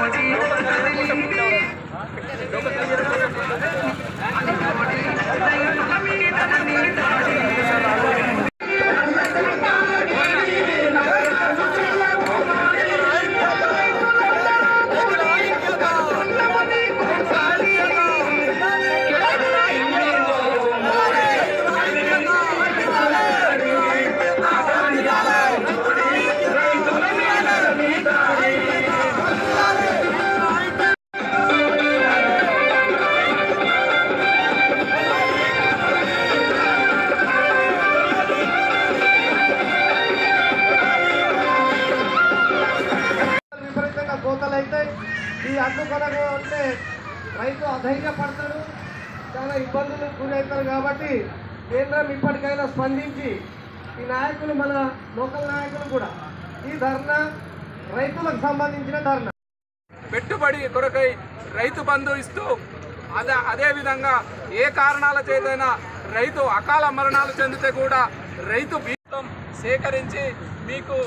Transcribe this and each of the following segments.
విపరీతంగా కోతలు అవుతాయి ఈ అడ్డు కొనకు అంటే రైతు అధైర్యపడతాడు చాలా ఇబ్బందులు గురవుతారు కాబట్టి కేంద్రం ఇప్పటికైనా స్పందించి ఈ నాయకులు మన లోకల్ నాయకులు కూడా ఈ ధర్నా రైతులకు సంబంధించిన ధర్నా పెట్టుబడి కొరకై రైతు బంధు ఇస్తూ అదే అదే విధంగా ఏ కారణాల చేతైనా రైతు అకాల మరణాలు చెందితే కూడా రైతు బీతం సేకరించి మీకు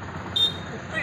ఉప్పి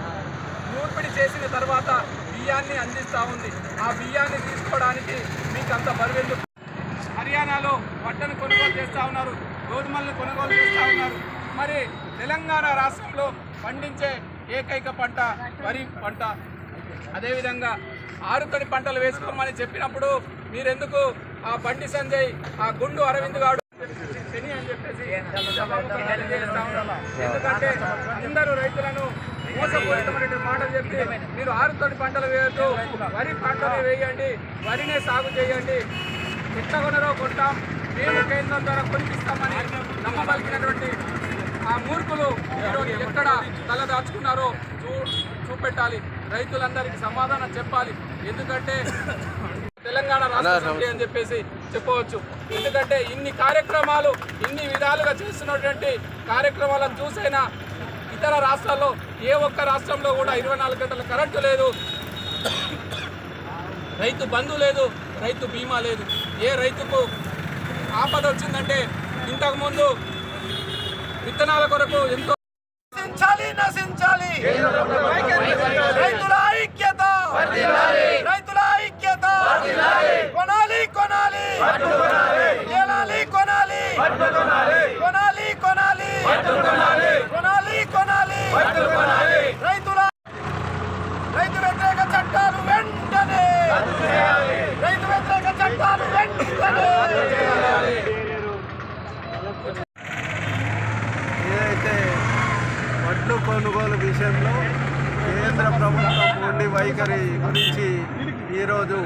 నూర్పిడి చేసిన తర్వాత బియ్యాన్ని అందిస్తూ ఉంది ఆ బియ్యాన్ని తీసుకోవడానికి మీకు అంత బరువెందుకు హర్యానాలో వడ్డను కొనుగోలు చేస్తూ ఉన్నారు గోధుమలను కొనుగోలు చేస్తూ ఉన్నారు మరి తెలంగాణ రాష్ట్రంలో పండించే ఏకైక పంట వరి పంట అదేవిధంగా ఆరుతడి పంటలు వేసుకోమని చెప్పినప్పుడు మీరెందుకు ఆ బండి సంజయ్ ఆ గుండు అరవింద్ గాడు శని అని చెప్పేసి సభాముఖంగా తెలియజేస్తా ఉన్నాను. ఎందుకంటే అందరూ రైతులను మోసపూరితమైన మాటలు చెప్పి మీరు ఆరుతడి పంటలు వేయద్దు వరి పంటలు వేయండి వరినే సాగు చేయండి ఎట్లా కొనరో కొంటాం మేము కేంద్రం ద్వారా కొనిపిస్తామని నమ్మబలికినటువంటి ఆ మూర్ఖులు ఈరోజు ఎక్కడ తల దాచుకున్నారో చూ చూపెట్టాలి రైతులందరికీ సమాధానం చెప్పాలి ఎందుకంటే తెలంగాణ రాష్ట్ర సమితి అని చెప్పేసి చెప్పవచ్చు ఎందుకంటే ఇన్ని కార్యక్రమాలు ఇన్ని విధాలుగా చేస్తున్నటువంటి కార్యక్రమాలను చూసైనా ఇతర రాష్ట్రాల్లో ఏ ఒక్క రాష్ట్రంలో కూడా ఇరవై నాలుగు గంటల కరెంటు లేదు రైతు బంధు లేదు రైతు బీమా లేదు ఏ రైతుకు ఆపద వచ్చిందంటే ఇంతకుముందు విత్తనాల కొరకు ఎంతో నశించాలి నశించాలి రైతుల ఐక్యత రైతుల ఐక్యత కొనాలి కొనాలి కొనాలి కొనాలి కొనాలి కొనాలి కొనాలి కొనాలి రైతుల రైతు వ్యతిరేక చట్టాలు వెంటనే రైతు వ్యతిరేక చట్టాలు వెంటనే ఏదైతే వడ్లు కొనుగోలు విషయంలో కేంద్ర ప్రభుత్వం ఉండి వైఖరి గురించి ఈరోజు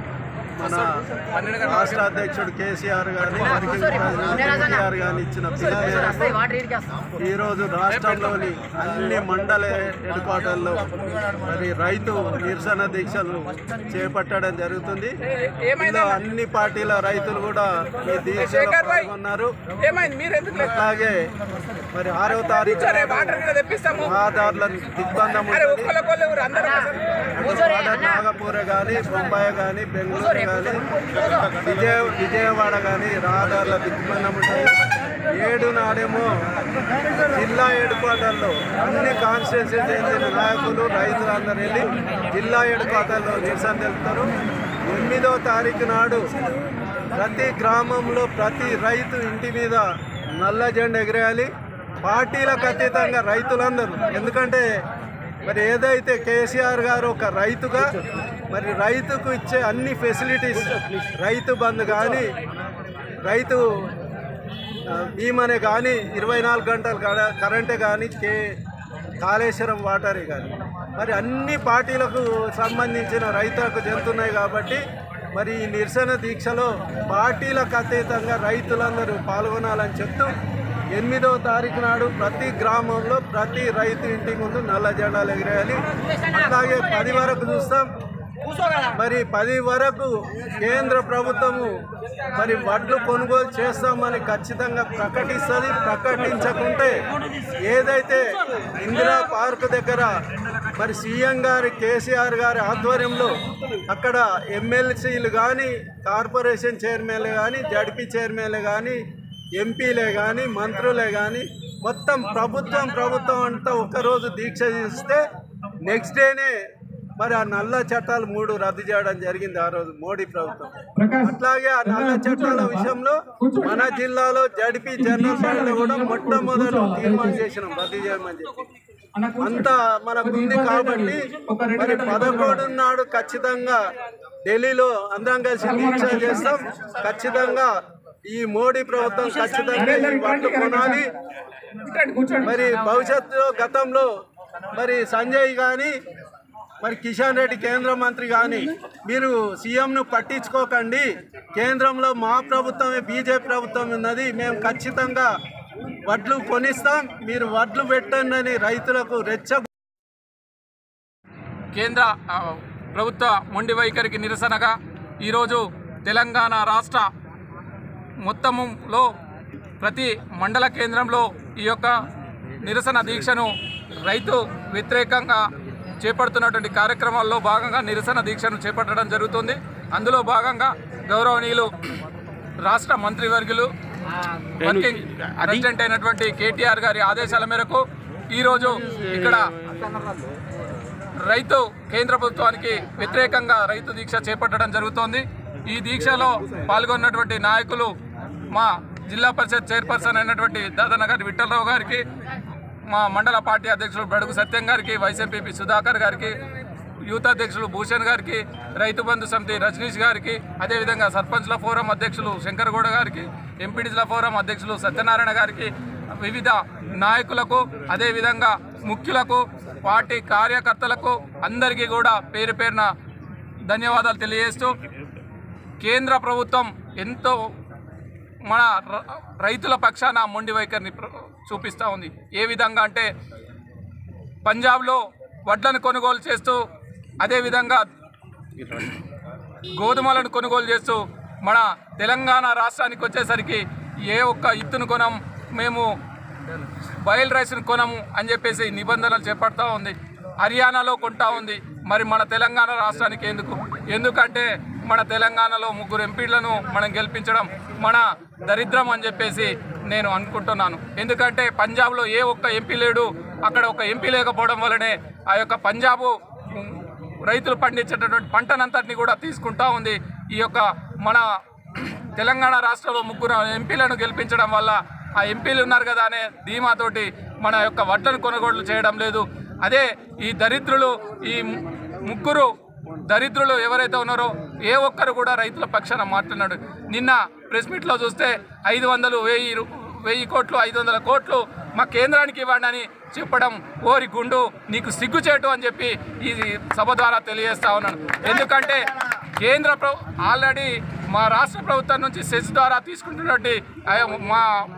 మన రాష్ట్ర అధ్యక్షుడు కేసీఆర్ గారిని వర్కింగ్ ప్రెసిడెంట్ కేటీఆర్ గారిని ఇచ్చిన పిలుపు మేరకు ఈరోజు రాష్ట్రంలోని అన్ని మండల హెడ్ మరి రైతు నిరసన దీక్షలు చేపట్టడం జరుగుతుంది ఇందులో అన్ని పార్టీల రైతులు కూడా ఈ దీక్షలో పాల్గొన్నారు ఏమైంది మీరు ఎందుకు లేదు? అలాగే మరి ఆరవ తారీఖు సరే వాటర్ కూడా తెప్పిస్తాము రహదారుల దిగ్బంధం అరే ఉంటుంది. ఒక్కళ్ళకొళ్ళు అందరూ అటు వాడ నాగపూర్ కానీ బొంబాయి కానీ బెంగళూరు కానీ విజయ విజయవాడ కానీ రహదారుల దిగ్బంధం ఉంటుంది ఏడు నాడేమో జిల్లా హెడ్ క్వార్టర్లో అన్ని కాన్స్టిట్యూన్సీ చెందిన నాయకులు రైతులందరూ వెళ్ళి జిల్లా హెడ్ క్వార్టర్లో నిరసన తెలుపుతారు ఎనిమిదో తారీఖు నాడు ప్రతి గ్రామంలో ప్రతి రైతు ఇంటి మీద నల్ల జెండా ఎగరేయాలి పార్టీలకు అతీతంగా రైతులందరూ ఎందుకంటే మరి ఏదైతే కేసీఆర్ గారు ఒక రైతుగా మరి రైతుకు ఇచ్చే అన్ని ఫెసిలిటీస్ రైతు బంధు కానీ రైతు ఆ, బీమానే కానీ ఇరవై నాలుగు గంటలు కర- కరెంటే కానీ కే కాళేశ్వరం వాటరే కానీ మరి అన్ని పార్టీలకు సంబంధించిన రైతులకు చెందుతున్నాయి కాబట్టి మరి ఈ నిరసన దీక్షలో పార్టీలకు అతీతంగా రైతులందరూ పాల్గొనాలని చెప్తూ ఎనిమిదో తారీఖు నాడు ప్రతి గ్రామంలో ప్రతి రైతు ఇంటి ముందు నల్ల జెండాలు ఎగిరేయాలి అలాగే పది వరకు చూస్తాం మరి పది వరకు కేంద్ర ప్రభుత్వము మరి వడ్లు కొనుగోలు చేస్తామని ఖచ్చితంగా ప్రకటిస్తుంది ప్రకటించకుంటే ఏదైతే ఇందిరా పార్క్ దగ్గర మరి సీఎం గారి కేసీఆర్ గారి ఆధ్వర్యంలో అక్కడ ఎమ్మెల్సీలు కానీ కార్పొరేషన్ చైర్మన్లు కానీ జడ్పీ చైర్మన్లు కానీ ఎంపీలే కానీ మంత్రులే కానీ మొత్తం ప్రభుత్వం ప్రభుత్వం అంతా ఒకరోజు దీక్ష చేస్తే నెక్స్ట్ డేనే మరి ఆ నల్ల చట్టాలు మూడు రద్దు చేయడం జరిగింది ఆ రోజు మోడీ ప్రభుత్వం అట్లాగే ఆ నల్ల చట్టాల విషయంలో మన జిల్లాలో జడిపి జనరల్ బాడీలో కూడా మొట్టమొదటి తీర్మానం చేసినాం రద్దు చేయమని చెప్పి అంత మనకు ఉంది కాబట్టి మరి పదకొండు నాడు ఖచ్చితంగా ఢిల్లీలో అందరం కలిసి దీక్ష చేస్తాం ఖచ్చితంగా ఈ మోడీ ప్రభుత్వం ఖచ్చితంగా ఈ వడ్లు కొనాలి మరి భవిష్యత్తులో గతంలో మరి సంజయ్ కానీ మరి కిషన్ రెడ్డి కేంద్ర మంత్రి కానీ మీరు సీఎంను పట్టించుకోకండి కేంద్రంలో మా ప్రభుత్వమే బీజేపీ ప్రభుత్వం ఉన్నది మేము ఖచ్చితంగా వడ్లు కొనిస్తాం మీరు వడ్లు పెట్టండి అని రైతులకు రెచ్చ కేంద్ర ఆ, ప్రభుత్వ మొండి వైఖరికి నిరసనగా ఈరోజు తెలంగాణ రాష్ట్ర మొత్తములో ప్రతి మండల కేంద్రంలో ఈ యొక్క నిరసన దీక్షను రైతు వ్యతిరేకంగా చేపడుతున్నటువంటి కార్యక్రమాల్లో భాగంగా నిరసన దీక్షను చేపట్టడం జరుగుతుంది అందులో భాగంగా గౌరవనీయులు రాష్ట్ర మంత్రివర్గులు వర్కింగ్ ప్రెసిడెంట్ అయినటువంటి కేటీఆర్ గారి ఆదేశాల మేరకు ఈరోజు ఇక్కడ రైతు కేంద్ర ప్రభుత్వానికి వ్యతిరేకంగా రైతు దీక్ష చేపట్టడం జరుగుతోంది ఈ దీక్షలో పాల్గొన్నటువంటి నాయకులు మా జిల్లా పరిషత్ చైర్పర్సన్ అయినటువంటి దాదానగర్ విఠలరావు గారికి మా మండల పార్టీ అధ్యక్షులు బడుగు సత్యం గారికి వైస్ ఎంపీపీ సుధాకర్ గారికి యూత్ అధ్యక్షులు భూషణ్ గారికి రైతు బంధు సమితి రజనీష్ గారికి అదేవిధంగా సర్పంచ్ల ఫోరం అధ్యక్షులు శంకరగౌడ గారికి ఎంపీడీల ఫోరం అధ్యక్షులు సత్యనారాయణ గారికి వివిధ నాయకులకు అదేవిధంగా ముఖ్యులకు పార్టీ కార్యకర్తలకు అందరికీ కూడా పేరు పేరున ధన్యవాదాలు తెలియజేస్తూ కేంద్ర ప్రభుత్వం ఎంతో మన ర- రైతుల పక్షాన మొండి వైఖరిని ప్ర- చూపిస్తూ ఉంది ఏ విధంగా అంటే పంజాబ్లో వడ్లను కొనుగోలు చేస్తూ అదేవిధంగా గోధుమలను కొనుగోలు చేస్తూ మన తెలంగాణ రాష్ట్రానికి వచ్చేసరికి ఏ ఒక్క ఇత్తును కొనం మేము బయల్ రైస్ను కొనము అని చెప్పేసి నిబంధనలు చేపడతా ఉంది హర్యానాలో కొంటా ఉంది మరి మన తెలంగాణ రాష్ట్రానికి ఎందుకు ఎందుకంటే మన తెలంగాణలో ముగ్గురు ఎంపీలను మనం గెలిపించడం మన దరిద్రం అని చెప్పేసి నేను అనుకుంటున్నాను ఎందుకంటే పంజాబ్లో ఏ ఒక్క ఎంపీ లేడు అక్కడ ఒక ఎంపీ లేకపోవడం వల్లనే ఆ యొక్క పంజాబు ఉమ్, రైతులు పండించేటటువంటి పంటనంతటిని కూడా తీసుకుంటా ఉంది ఈ యొక్క మన తెలంగాణ రాష్ట్రంలో ముగ్గురు ఎంపీలను గెలిపించడం వల్ల ఆ ఎంపీలు ఉన్నారు కదా అనే ధీమాతోటి మన యొక్క వడ్లను కొనుగోలు చేయడం లేదు అదే ఈ దరిద్రులు ఈ ము- ముగ్గురు దరిద్రులు ఎవరైతే ఉన్నారో ఏ ఒక్కరు కూడా రైతుల పక్షాన మాట్లాడినాడు నిన్న ప్రెస్ మీట్లో చూస్తే ఐదు వందలు వెయ్యి రు- వెయ్యి కోట్లు ఐదు వందల కోట్లు మా కేంద్రానికి ఇవ్వండి అని చెప్పడం ఓరి గుండు నీకు సిగ్గుచేటు అని చెప్పి ఈ సభ ద్వారా తెలియజేస్తా ఉన్నాను ఎందుకంటే కేంద్ర ప్రభు ఆల్రెడీ మా రాష్ట్ర ప్రభుత్వం నుంచి సెస్ ద్వారా తీసుకుంటున్నటువంటి ఆ మా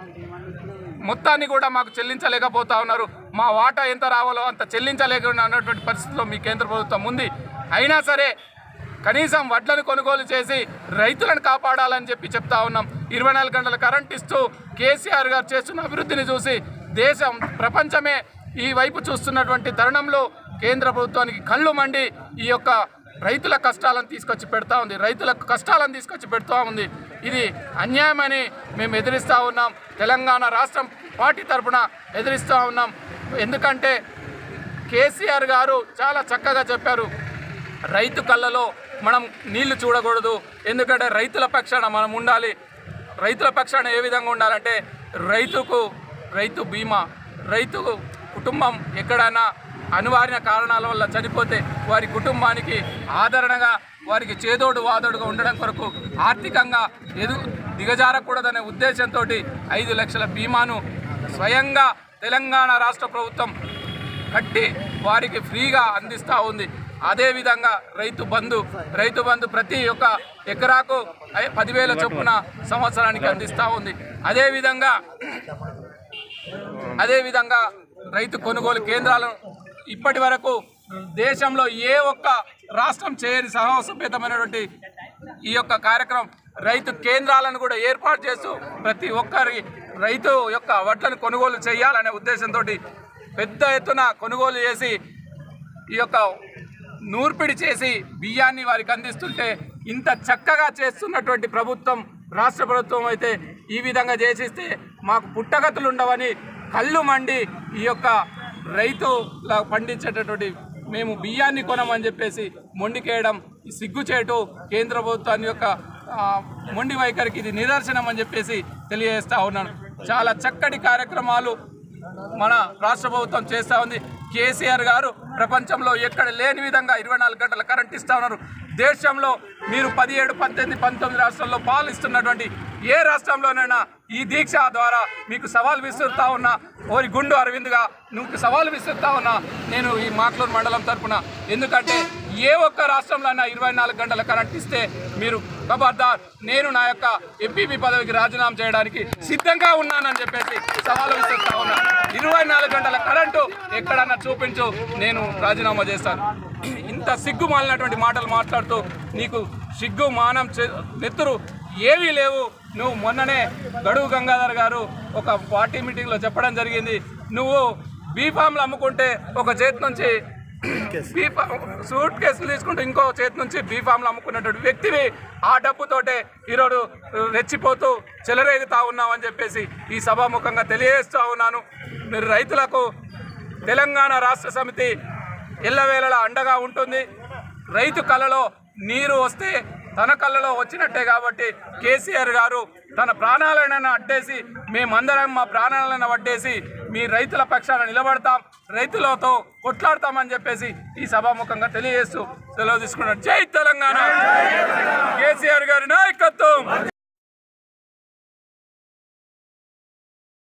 మొత్తాన్ని కూడా మాకు చెల్లించలేకపోతా ఉన్నారు మా వాటా ఎంత రావాలో అంత చెల్లించలేకుండా అన్నటువంటి పరిస్థితిలో మీ కేంద్ర ప్రభుత్వం ఉంది అయినా సరే కనీసం వడ్లను కొనుగోలు చేసి రైతులను కాపాడాలని చెప్పి చెప్తా ఉన్నాం ఇరవై నాలుగు గంటల కరెంట్ ఇస్తూ కేసీఆర్ గారు చేస్తున్న అభివృద్ధిని చూసి దేశం ప్రపంచమే ఈ వైపు చూస్తున్నటువంటి తరుణంలో కేంద్ర ప్రభుత్వానికి కళ్ళు మండి ఈ యొక్క రైతుల కష్టాలను తీసుకొచ్చి పెడతా ఉంది రైతుల కష్టాలను తీసుకొచ్చి పెడతా ఉంది ఇది అన్యాయమని మేము ఎదిరిస్తూ ఉన్నాం తెలంగాణ రాష్ట్రం పార్టీ తరఫున ఎదిరిస్తూ ఉన్నాం ఎందుకంటే కేసీఆర్ గారు చాలా చక్కగా చెప్పారు రైతు కళ్ళలో మనం నీళ్లు చూడకూడదు ఎందుకంటే రైతుల పక్షాన మనం ఉండాలి రైతుల పక్షాన ఏ విధంగా ఉండాలంటే రైతుకు రైతు బీమా రైతు కుటుంబం ఎక్కడైనా అనివార్య కారణాల వల్ల చనిపోతే వారి కుటుంబానికి ఆదరణగా వారికి చేదోడు వాదోడుగా ఉండడం కొరకు ఆర్థికంగా ఎదు దిగజారకూడదనే ఉద్దేశంతో ఐదు లక్షల బీమాను స్వయంగా తెలంగాణ రాష్ట్ర ప్రభుత్వం కట్టి వారికి ఫ్రీగా అందిస్తూ ఉంది అదేవిధంగా రైతు బంధు రైతు బంధు ప్రతి ఒక్క ఎకరాకు ఐ- పదివేల చొప్పున సంవత్సరానికి అందిస్తూ ఉంది అదేవిధంగా అదేవిధంగా రైతు కొనుగోలు కేంద్రాలను ఇప్పటి వరకు దేశంలో ఏ ఒక్క రాష్ట్రం చేయని సాహసోపేతమైనటువంటి ఈ యొక్క కార్యక్రమం రైతు కేంద్రాలను కూడా ఏర్పాటు చేస్తూ ప్రతి ఒక్కరి రైతు యొక్క వడ్లను కొనుగోలు చేయాలనే ఉద్దేశంతో పెద్ద ఎత్తున కొనుగోలు చేసి ఈ యొక్క నూర్పిడి చేసి బియ్యాన్ని వారికి అందిస్తుంటే ఇంత చక్కగా చేస్తున్నటువంటి ప్రభుత్వం రాష్ట్ర ప్రభుత్వం అయితే ఈ విధంగా చేసిస్తే మాకు పుట్టగతులు ఉండవని కళ్ళు మండి ఈ యొక్క రైతుల పండించేటటువంటి మేము బియ్యాన్ని కొనమని చెప్పేసి మొండికేయడం ఈ సిగ్గుచేటు కేంద్ర ప్రభుత్వాన్ని యొక్క ఆ, మొండి వైఖరికి ఇది నిదర్శనం అని చెప్పేసి తెలియజేస్తా ఉన్నాను చాలా చక్కటి కార్యక్రమాలు మన రాష్ట్ర ప్రభుత్వం చేస్తూ ఉంది కేసీఆర్ గారు ప్రపంచంలో ఎక్కడ లేని విధంగా ఇరవై నాలుగు గంటల కరెంట్ ఇస్తా ఉన్నారు దేశంలో మీరు పదిహేడు పద్దెనిమిది పంతొమ్మిది రాష్ట్రాల్లో పాలిస్తున్నటువంటి ఏ రాష్ట్రంలోనైనా ఈ దీక్ష ద్వారా మీకు సవాల్ విసురుతా ఉన్నా ఓరి గుండు అరవింద్గా నువ్వు సవాల్ విసురుతా ఉన్నా నేను ఈ మాక్లూరు మండలం తరపున ఎందుకంటే ఏ ఒక్క రాష్ట్రంలో అయినా ఇరవై నాలుగు గంటల కరెంట్ ఇస్తే మీరు ఖబర్దార్ నేను నా యొక్క ఎంపీపీ పదవికి రాజీనామా చేయడానికి సిద్ధంగా ఉన్నానని చెప్పేసి సవాలు విసురుతా ఉన్నా ఇరవై నాలుగు గంటల కరెంటు ఎక్కడన్నా చూపించు నేను రాజీనామా చేస్తాను ఇంత సిగ్గు మాలినటువంటి మాటలు మాట్లాడుతూ నీకు సిగ్గు మానం చే- నెత్తురు ఏవీ లేవు నువ్వు మొన్ననే గడువు గంగాధర్ గారు ఒక పార్టీ మీటింగ్లో చెప్పడం జరిగింది నువ్వు బీఫామ్లు అమ్ముకుంటే ఒక చేతి నుంచి బీఫా సూట్ కేసులు తీసుకుంటూ ఇంకో చేతి నుంచి బీఫామ్లు అమ్ముకున్నటువంటి వ్యక్తివి ఆ డబ్బుతోటే ఈరోజు రెచ్చిపోతూ చెలరేగుతా ఉన్నావని చెప్పేసి ఈ సభాముఖంగా తెలియజేస్తూ ఉన్నాను మీరు రైతులకు తెలంగాణ రాష్ట్ర సమితి ఎల్లవేళలా అండగా ఉంటుంది రైతు కళలో నీరు వస్తే తన కళ్ళలో వచ్చినట్టే కాబట్టి కేసీఆర్ గారు తన ప్రాణాలైనా అడ్డేసి మేమందరం మా ప్రాణాలను అడ్డేసి మీ రైతుల పక్షాన నిలబడతాం రైతులతో కొట్లాడతామని చెప్పేసి ఈ సభాముఖంగా తెలియజేస్తూ సెలవు తీసుకున్నాను జై తెలంగాణ కేసీఆర్ గారి నాయకత్వం